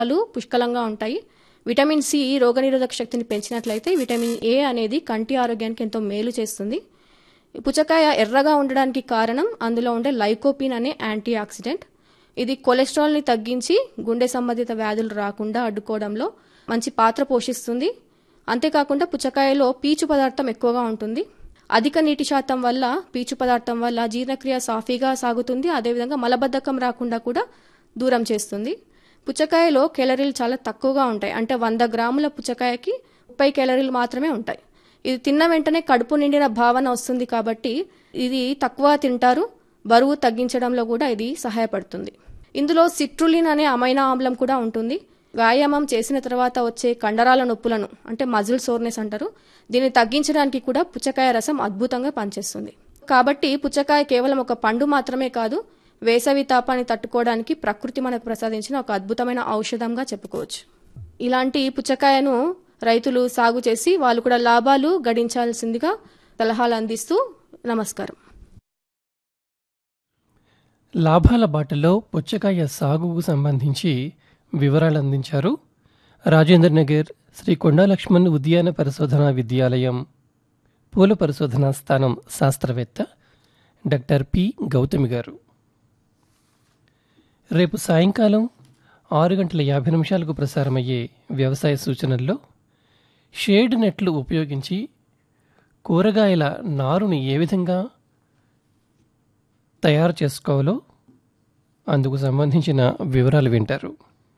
పోషకాలు పుష్కలంగా ఉంటాయి విటమిన్ సి రోగనిరోధక శక్తిని పెంచినట్లయితే విటమిన్ ఏ అనేది కంటి ఆరోగ్యానికి ఎంతో మేలు చేస్తుంది ఈ పుచ్చకాయ ఎర్రగా ఉండడానికి కారణం అందులో ఉండే లైకోపిన్ అనే యాంటీ ఆక్సిడెంట్ ఇది కొలెస్ట్రాల్ని తగ్గించి గుండె సంబంధిత వ్యాధులు రాకుండా అడ్డుకోవడంలో మంచి పాత్ర పోషిస్తుంది అంతేకాకుండా పుచ్చకాయలో పీచు పదార్థం ఎక్కువగా ఉంటుంది అధిక నీటి శాతం వల్ల పీచు పదార్థం వల్ల జీర్ణక్రియ సాఫీగా సాగుతుంది అదేవిధంగా మలబద్ధకం రాకుండా కూడా దూరం చేస్తుంది పుచ్చకాయలో కేలరీలు చాలా తక్కువగా ఉంటాయి అంటే వంద గ్రాముల పుచ్చకాయకి ముప్పై కేలరీలు మాత్రమే ఉంటాయి ఇది తిన్న వెంటనే కడుపు నిండిన భావన వస్తుంది కాబట్టి ఇది తక్కువ తింటారు బరువు తగ్గించడంలో కూడా ఇది సహాయపడుతుంది ఇందులో సిట్రులిన్ అనే అమైనా ఆమ్లం కూడా ఉంటుంది వ్యాయామం చేసిన తర్వాత వచ్చే కండరాల నొప్పులను అంటే మజిల్ సోర్నెస్ అంటారు దీన్ని తగ్గించడానికి కూడా పుచ్చకాయ రసం అద్భుతంగా పనిచేస్తుంది కాబట్టి పుచ్చకాయ కేవలం ఒక పండు మాత్రమే కాదు వేసవి తాపాన్ని తట్టుకోవడానికి ప్రకృతి మనకు ప్రసాదించిన ఒక అద్భుతమైన ఔషధంగా చెప్పుకోవచ్చు ఇలాంటి పుచ్చకాయను రైతులు సాగు చేసి వాళ్ళు కూడా లాభాలు గడించాల్సిందిగా సలహాలు అందిస్తూ నమస్కారం లాభాల బాటలో పుచ్చకాయ సాగుకు సంబంధించి వివరాలు అందించారు రాజేంద్ర నగర్ శ్రీ కొండా లక్ష్మణ్ ఉద్యాన పరిశోధనా విద్యాలయం పూల పరిశోధనా స్థానం శాస్త్రవేత్త డాక్టర్ పి గౌతమి గారు రేపు సాయంకాలం ఆరు గంటల యాభై నిమిషాలకు ప్రసారమయ్యే వ్యవసాయ సూచనల్లో షేడ్ నెట్లు ఉపయోగించి కూరగాయల నారుని ఏ విధంగా తయారు చేసుకోవాలో అందుకు సంబంధించిన వివరాలు వింటారు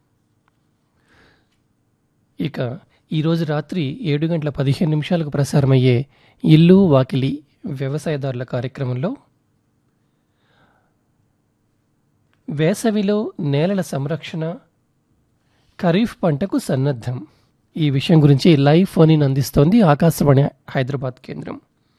ఇక ఈరోజు రాత్రి ఏడు గంటల పదిహేను నిమిషాలకు ప్రసారమయ్యే ఇల్లు వాకిలి వ్యవసాయదారుల కార్యక్రమంలో వేసవిలో నేలల సంరక్షణ ఖరీఫ్ పంటకు సన్నద్ధం ఈ విషయం గురించి లైవ్ ఫోన్ అందిస్తోంది ఆకాశవాణి హైదరాబాద్ కేంద్రం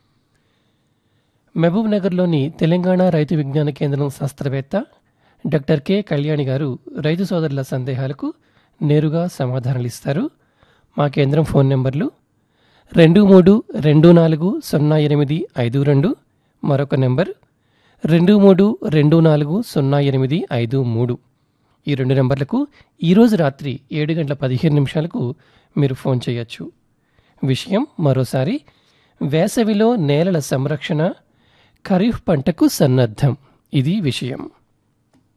మహబూబ్ నగర్లోని తెలంగాణ రైతు విజ్ఞాన కేంద్రం శాస్త్రవేత్త డాక్టర్ కె కళ్యాణి గారు రైతు సోదరుల సందేహాలకు నేరుగా సమాధానాలు ఇస్తారు మా కేంద్రం ఫోన్ నెంబర్లు రెండు మూడు రెండు నాలుగు సున్నా ఎనిమిది ఐదు రెండు మరొక నెంబర్ రెండు మూడు రెండు నాలుగు సున్నా ఎనిమిది ఐదు మూడు ఈ రెండు నెంబర్లకు ఈరోజు రాత్రి ఏడు గంటల పదిహేను నిమిషాలకు మీరు ఫోన్ చేయొచ్చు విషయం మరోసారి వేసవిలో నేలల సంరక్షణ ఖరీఫ్ పంటకు సన్నద్ధం ఇది విషయం